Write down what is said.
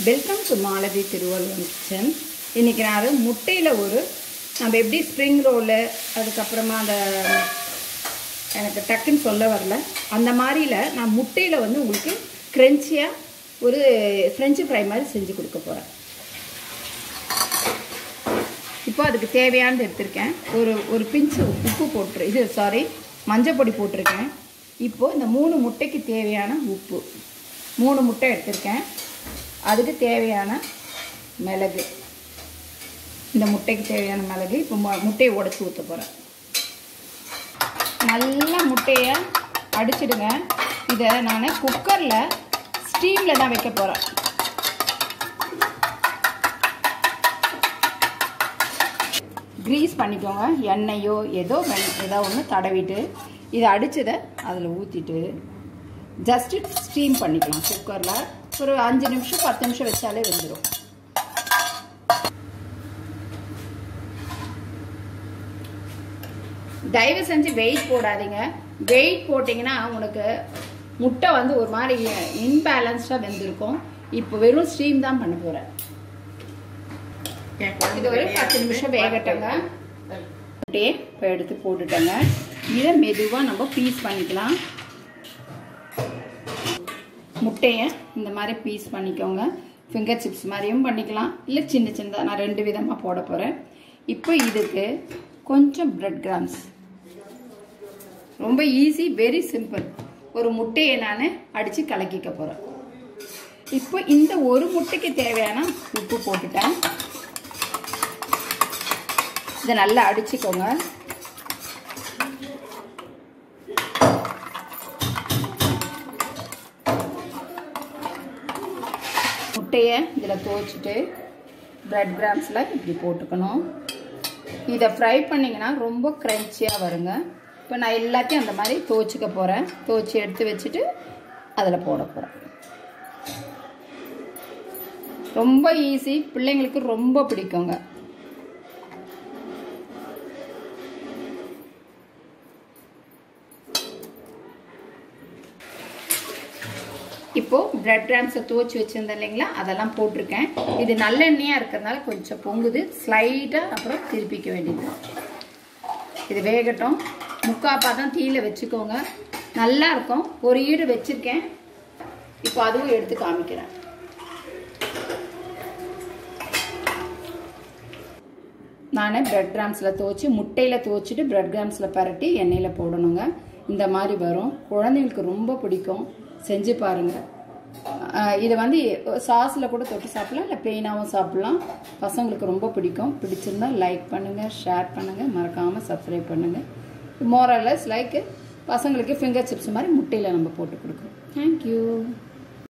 welcome to Malathi Thiruvalluvar kitchen இன்றைக்கி நான் முட்டையில் ஒரு நம்ம எப்படி ஸ்ப்ரிங் ரோலு அதுக்கப்புறமா அந்த எனக்கு டக்குன்னு சொல்ல வரல அந்த மாதிரியில் நான் முட்டையில் வந்து உங்களுக்கு க்ரென்ச்சியாக ஒரு ஃப்ரெஞ்சு ஃப்ரை மாதிரி செஞ்சு கொடுக்க போகிறேன் இப்போ அதுக்கு தேவையானது எடுத்திருக்கேன் ஒரு ஒரு பிஞ்சு உப்பு போட்டு இது சாரி மஞ்சள் பொடி போட்டிருக்கேன் இப்போது இந்த மூணு முட்டைக்கு தேவையான உப்பு மூணு முட்டை எடுத்திருக்கேன் அதுக்கு தேவையான மிளகு இந்த முட்டைக்கு தேவையான மிளகு இப்போ மு முட்டையை உடச்சி ஊற்ற போகிறேன் நல்லா முட்டையை அடிச்சிடுங்க இதை நான் குக்கரில் ஸ்டீமில் தான் வைக்க போகிறேன் க்ரீஸ் பண்ணிக்கோங்க எண்ணெயோ ஏதோ ஏதோ ஒன்று தடவிட்டு இதை அடித்ததை அதில் ஊற்றிட்டு ஜஸ்ட்டு ஸ்டீம் பண்ணிக்கலாம் குக்கரில் ஒரு அஞ்சு நிமிஷம் பத்து நிமிஷம் வச்சாலே வெந்துடும் தயவு செஞ்சு வெயிட் போடாதீங்க வெயிட் போட்டிங்கன்னா உனக்கு முட்டை வந்து ஒரு மாதிரி இன்பேலன்ஸ்டாக வெந்திருக்கும் இப்போ வெறும் ஸ்டீம் தான் பண்ண போகிறேன் இது ஒரு பத்து நிமிஷம் வேகட்டங்க முட்டையே இப்போ எடுத்து போட்டுட்டேங்க இதை மெதுவாக நம்ம பீஸ் பண்ணிக்கலாம் முட்டையை இந்த மாதிரி பீஸ் பண்ணிக்கோங்க ஃபிங்கர் சிப்ஸ் மாதிரியும் பண்ணிக்கலாம் இல்லை சின்ன சின்னதாக நான் ரெண்டு விதமாக போட போகிறேன் இப்போ இதுக்கு கொஞ்சம் பிரெட் கிராம்ஸ் ரொம்ப ஈஸி வெரி சிம்பிள் ஒரு முட்டையை நான் அடித்து கலக்கிக்க போகிறேன் இப்போ இந்த ஒரு முட்டைக்கு தேவையான உப்பு போட்டுட்டேன் இதை நல்லா அடிச்சுக்கோங்க முட்டையை இதில் துவச்சிட்டு ப்ரெட் கிராம்ஸில் இப்படி போட்டுக்கணும் இதை ஃப்ரை பண்ணிங்கன்னா ரொம்ப க்ரன்ச்சியாக வருங்க இப்போ நான் எல்லாத்தையும் அந்த மாதிரி துவச்சிக்க போகிறேன் துவச்சி எடுத்து வச்சுட்டு அதில் போட போகிறேன் ரொம்ப ஈஸி பிள்ளைங்களுக்கு ரொம்ப பிடிக்குங்க இப்போது பிரெட் கிராம்ஸை துவச்சி வச்சுருந்தேன் இல்லைங்களா அதெல்லாம் போட்டிருக்கேன் இது நல்லெண்ணெயாக இருக்கிறதுனால கொஞ்சம் பொங்குது ஸ்லைட்டாக அப்புறம் திருப்பிக்க வேண்டியது இது வேகட்டும் முக்காப்பா தான் தீயில வச்சுக்கோங்க நல்லா இருக்கும் ஒரு ஈடு வச்சுருக்கேன் இப்போ அதுவும் எடுத்து காமிக்கிறேன் நான் பிரெட் கிராம்ஸில் துவச்சி முட்டையில் துவச்சிட்டு பிரெட் கிராம்ஸில் பரட்டி எண்ணெயில் போடணுங்க இந்த மாதிரி வரும் குழந்தைங்களுக்கு ரொம்ப பிடிக்கும் செஞ்சு பாருங்கள் இதை வந்து சாஸில் கூட தொட்டு சாப்பிடலாம் இல்லை பெயினாகவும் சாப்பிட்லாம் பசங்களுக்கு ரொம்ப பிடிக்கும் பிடிச்சிருந்தா லைக் பண்ணுங்கள் ஷேர் பண்ணுங்கள் மறக்காமல் சப்ஸ்கிரைப் பண்ணுங்கள் மோரலஸ் லைக் பசங்களுக்கு ஃபிங்கர் சிப்ஸ் மாதிரி முட்டையில் நம்ம போட்டு கொடுக்குறோம் தேங்க்யூ